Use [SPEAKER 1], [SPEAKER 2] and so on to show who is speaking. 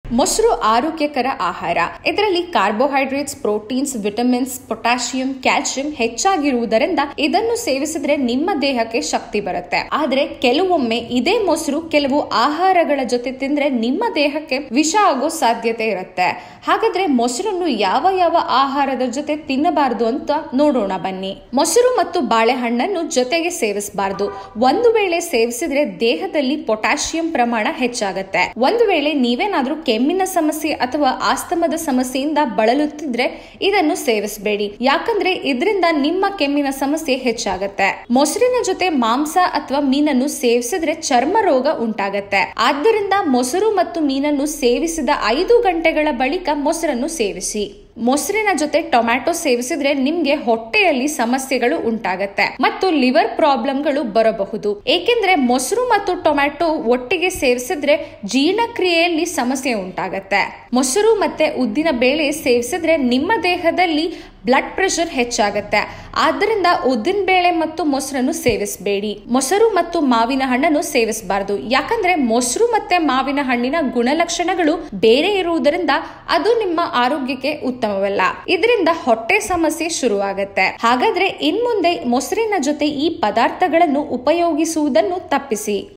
[SPEAKER 1] ಮೊಸರು ಆರೋಗ್ಯಕರ ಆಹಾರ ಇದರಲ್ಲಿ carbohydrates proteins vitamins potassium calcium ಹೆಚ್ಚಾಗಿರುವುದರಿಂದ ಇದನ್ನು ಸೇವಿಸಿದ್ರೆ ನಿಮ್ಮ ದೇಹಕ್ಕೆ ಶಕ್ತಿ ಬರುತ್ತೆ ಆದ್ರೆ ಕೆಲವೊಮ್ಮೆ ಇದೇ ಮೊಸರು ಕೆಲವು ಆಹಾರಗಳ ಜೊತೆ ತಿಂದ್ರೆ ನಿಮ್ಮ ದೇಹಕ್ಕೆ ವಿಷ ಆಗೋ ಸಾಧ್ಯತೆ ಇರುತ್ತೆ ಹಾಗಾದ್ರೆ ಮೊಸರನ್ನು ಯಾವ ಯಾವ ಆಹಾರದ ಜೊತೆ ತಿನ್ನಬಾರದು ಅಂತ ನೋಡೋಣ ಬನ್ನಿ ಮೊಸರು ಮತ್ತು ಬಾಳೆಹಣ್ಣನ್ನು ಜೊತೆಗೆ ಸೇವಿಸಬಾರದು ಒಂದು ವೇಳೆ ಸೇವಿಸಿದ್ರೆ ದೇಹದಲ್ಲಿ ಪೊಟ್ಯಾಷಿಯಂ ಪ್ರಮಾಣ ಹೆಚ್ಚಾಗತ್ತೆ ಒಂದು ವೇಳೆ ನೀವೇನಾದ್ರೂ ಕೆಮ್ಮಿನ ಸಮಸ್ಯೆ ಅಥವಾ ಆಸ್ತಮದ ಸಮಸ್ಯೆಯಿಂದ ಬಳಲುತ್ತಿದ್ರೆ ಇದನ್ನು ಸೇವಿಸಬೇಡಿ ಯಾಕಂದ್ರೆ ಇದರಿಂದ ನಿಮ್ಮ ಕೆಮ್ಮಿನ ಸಮಸ್ಯೆ ಹೆಚ್ಚಾಗತ್ತೆ ಮೊಸರಿನ ಜೊತೆ ಮಾಂಸ ಅಥವಾ ಮೀನನ್ನು ಸೇವಿಸಿದ್ರೆ ಚರ್ಮ ರೋಗ ಉಂಟಾಗತ್ತೆ ಆದ್ದರಿಂದ ಮೊಸರು ಮತ್ತು ಮೀನನ್ನು ಸೇವಿಸಿದ ಐದು ಗಂಟೆಗಳ ಬಳಿಕ ಮೊಸರನ್ನು ಸೇವಿಸಿ ಮೊಸರಿನ ಜೊತೆ ಟೊಮ್ಯಾಟೊ ಸೇವಿಸಿದ್ರೆ ನಿಮ್ಗೆ ಹೊಟ್ಟೆಯಲ್ಲಿ ಸಮಸ್ಯೆಗಳು ಉಂಟಾಗತ್ತೆ ಮತ್ತು ಲಿವರ್ ಪ್ರಾಬ್ಲಮ್ಗಳು ಬರಬಹುದು ಏಕೆಂದ್ರೆ ಮೊಸರು ಮತ್ತು ಟೊಮ್ಯಾಟೊ ಒಟ್ಟಿಗೆ ಸೇವಿಸಿದ್ರೆ ಜೀರ್ಣಕ್ರಿಯೆಯಲ್ಲಿ ಸಮಸ್ಯೆ ಉಂಟಾಗತ್ತೆ ಮೊಸರು ಮತ್ತೆ ಉದ್ದಿನ ಬೇಳೆ ಸೇವಿಸಿದ್ರೆ ನಿಮ್ಮ ದೇಹದಲ್ಲಿ ಬ್ಲಡ್ ಪ್ರೆಷರ್ ಹೆಚ್ಚಾಗತ್ತೆ ಆದ್ದರಿಂದ ಉದ್ದಿನ ಬೇಳೆ ಮತ್ತು ಮೊಸರನ್ನು ಸೇವಿಸಬೇಡಿ ಮೊಸರು ಮತ್ತು ಮಾವಿನ ಹಣ್ಣನ್ನು ಸೇವಿಸಬಾರದು ಯಾಕಂದ್ರೆ ಮೊಸರು ಮತ್ತೆ ಮಾವಿನ ಹಣ್ಣಿನ ಗುಣಲಕ್ಷಣಗಳು ಬೇರೆ ಇರುವುದರಿಂದ ಅದು ನಿಮ್ಮ ಆರೋಗ್ಯಕ್ಕೆ ಉತ್ತಮವಲ್ಲ ಇದರಿಂದ ಹೊಟ್ಟೆ ಸಮಸ್ಯೆ ಶುರುವಾಗತ್ತೆ ಹಾಗಾದ್ರೆ ಇನ್ಮುಂದೆ ಮೊಸರಿನ ಜೊತೆ ಈ ಪದಾರ್ಥಗಳನ್ನು ಉಪಯೋಗಿಸುವುದನ್ನು ತಪ್ಪಿಸಿ